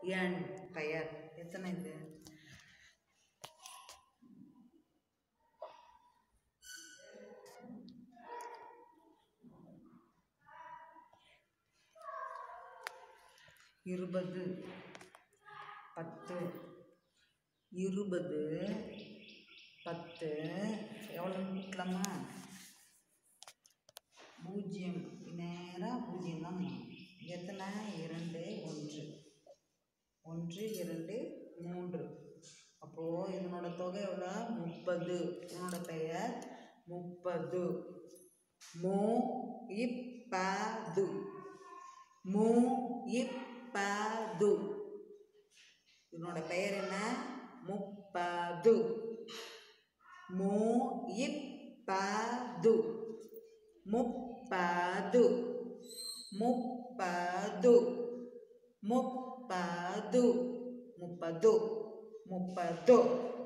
எண் பெயர் எத்தனை இது இருபது பத்து இருபது பத்து எவ்வளோ கூட்டலாமா பூஜ்ஜியம் நேராக பூஜ்ஜியம் தான் எத்தனை இரண்டு ஒன்று ஒன்று இரண்டு மூன்று அப்போது இதனோட தொகை எவ்வளோ முப்பது இதனோட பெயர் முப்பது மு இப்பது மு இப்பது இதனோட பெயர் என்ன முப்பது மு இப்பது முப்பது முப்பது முப்பது முப்பது முப்பது